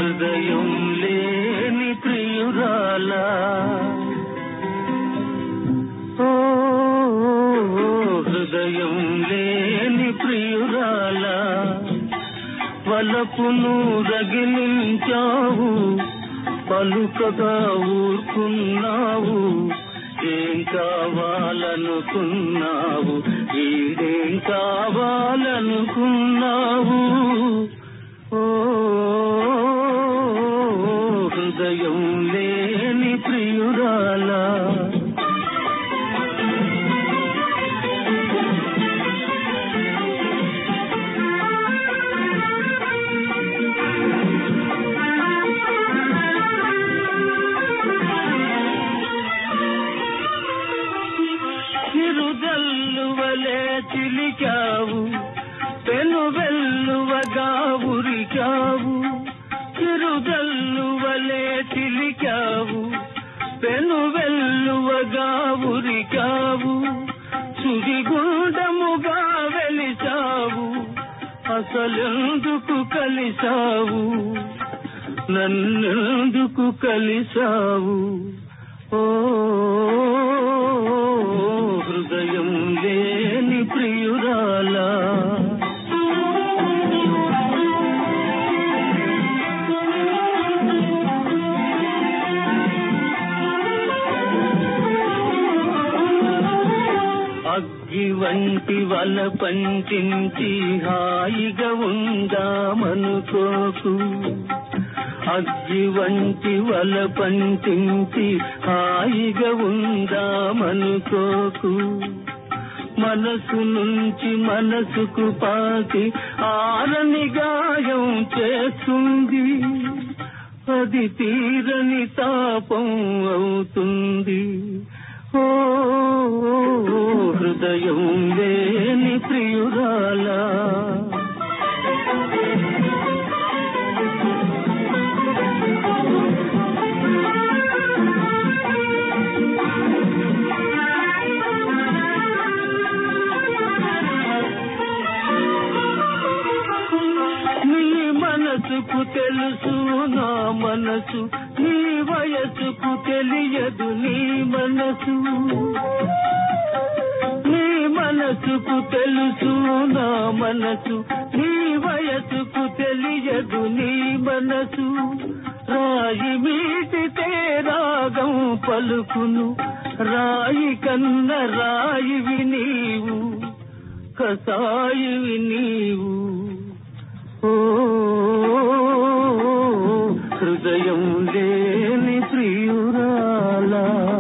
హృదయం లేని ప్రియురాలా ఓ హృదయం లేని ప్రియురాలా వలపును రగిలించావు పలుకగా ఊరుకున్నావు ఏం కావాలనుకున్నావు ఈడేం కావాలనుకున్నావు ఓ హృదయం లేని ప్రియురాలా చిరుదల్లువలే చిలికావు పెను వెల్లువగా ఉరికావు చిరుదల్లువలే చిలికావు పెను వెల్లువగా ఉరికావు సుడిగుండముగా వెలిసావు అసలెందుకు కలిసావు నన్నెందుకు కలిసావు ఓ హృదయం లేని ప్రియురాలా అగ్గి వంటి వల పంచించి హాయిగా ఉందామనుకోకు అగ్గి వంటి వల పంచించి హాయిగా ఉందామనుకోకు మనసు నుంచి మనసుకు పాకి ఆరని గాయం చేస్తుంది అది తీరని తాపం అవుతుంది ఓ హృదయం లేని ప్రియురాలా నీ మనసుకు తెలుసు నా మనసు నీ వయసుకు తెలియదు నీ మనసు నీ మనసుకు తెలుసు నా మనసు నీ వయసుకు తెలియదు నీ మనసు రాయి మీటితే రాగం పలుకును రాయి కన్న రాయివి నీవు కసాయివి నీవు ఓ హృదయం లేని ప్రియురాలా